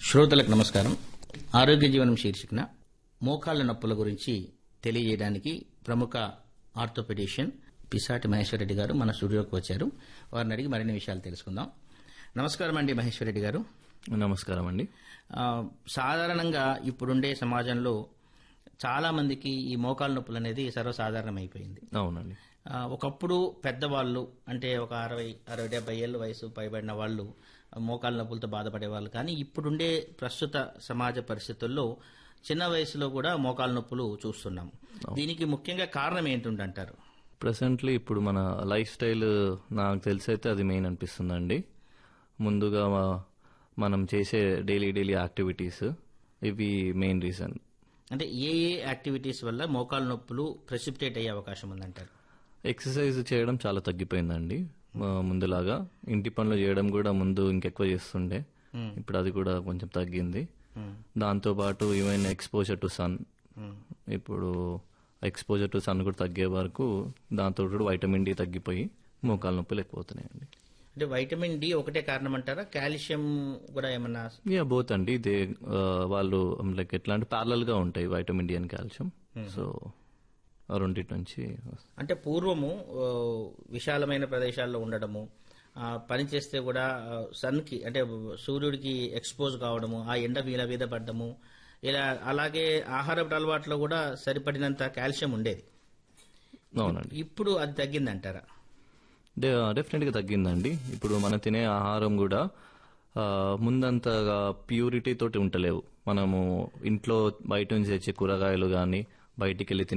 శ్రోతలకు నమస్కారం ఆరోగ్య జీవనం శీర్షికన మోకాళ్ళ నొప్పుల గురించి తెలియజేయడానికి ప్రముఖ ఆర్థోపెడిషియన్ పిసాటి మహేశ్వరరెడ్డి గారు మన స్టూడియోకి వచ్చారు వారిని అడిగి మరిన్ని విషయాలు తెలుసుకుందాం నమస్కారం అండి మహేశ్వరరెడ్డి గారు నమస్కారం అండి ఆ, సాధారణంగా ఇప్పుడుండే సమాజంలో చాలా మందికి ఈ మోకాళ్ళ నొప్పులు అనేది సర్వసాధారణమైపోయింది అవునండి ఆ, ఒకప్పుడు పెద్దవాళ్ళు అంటే ఒక అరవై అరవై డెబ్బై ఏళ్ళ వయసు పైబడిన వాళ్ళు మోకాళ్ళ నొప్పులతో బాధపడేవాళ్ళు కానీ ఇప్పుడుండే ప్రస్తుత సమాజ పరిస్థితుల్లో చిన్న వయసులో కూడా మోకాళ్ళ నొప్పులు చూస్తున్నాం దీనికి ముఖ్యంగా కారణం ఏంటుందంటారు ప్రెసెంట్లీ ఇప్పుడు మన లైఫ్ స్టైల్ నాకు తెలిసైతే అది మెయిన్ అనిపిస్తుందండి ముందుగా మా- మనం చేసే డైలీ డైలీ యాక్టివిటీస్ ఇవి మెయిన్ రీజన్ అంటే ఏ ఏ యాక్టివిటీస్ వల్ల మోకాళ్ళ నొప్పులు ప్రెసిపిటేట్ అయ్యే అవకాశం ఉందంటారు ఎక్సర్సైజ్ చేయడం చాలా తగ్గిపోయిందండి ఆ, ముందులాగా ఇంటి పనులు చేయడం కూడా ముందు ఇంకెక్కువ చేస్తుండే ఇప్పుడు అది కూడా కొంచెం తగ్గింది దాంతో పాటు ఈవెన్ ఎక్స్పోజర్ టు సన్ ఇప్పుడు ఎక్స్పోజర్ టు సన్ కూడా తగ్గే వరకు దాంతో కూడా వైటమిన్ డి తగ్గిపోయి మోకాలు నొప్పులు ఎక్కువ అవుతున్నాయండి అంటే వైటమిన్ డి ఒకటే కారణం అంటారా కాల్షియం కూడా ఏమన్నా యా బోత్ అండి దే వాళ్ళు లైక్ ఎట్లా అంటే ప్యారలల్ గా ఉంటాయి vitamin D and calcium so ఆ రెండింటి నుంచి వస్తాయి. అంటే పూర్వము ఆ, విశాలమైన ప్రదేశాల్లో ఉండడము ఆ, పని చేస్తే కూడా ఆ, సన్కి అంటే సూర్యుడికి ఎక్స్పోజ్ కావడము ఆ ఎండ మీద మీద పడ్డము ఇలా అలాగే ఆహారపు అలవాట్లో కూడా సరిపడినంత కాల్షియం ఉండేది అవునండి ఇప్పుడు అది తగ్గిందంటారా డెఫినెట్ గా తగ్గిందండి ఇప్పుడు మనం తినే ఆహారం కూడా ఆ, ముందంతగా ప్యూరిటీ తోటి ఉంటలేవు మనము ఇంట్లో బయట నుంచి తెచ్చే కూరగాయలు కానీ బయటికి వెళ్ళి తినే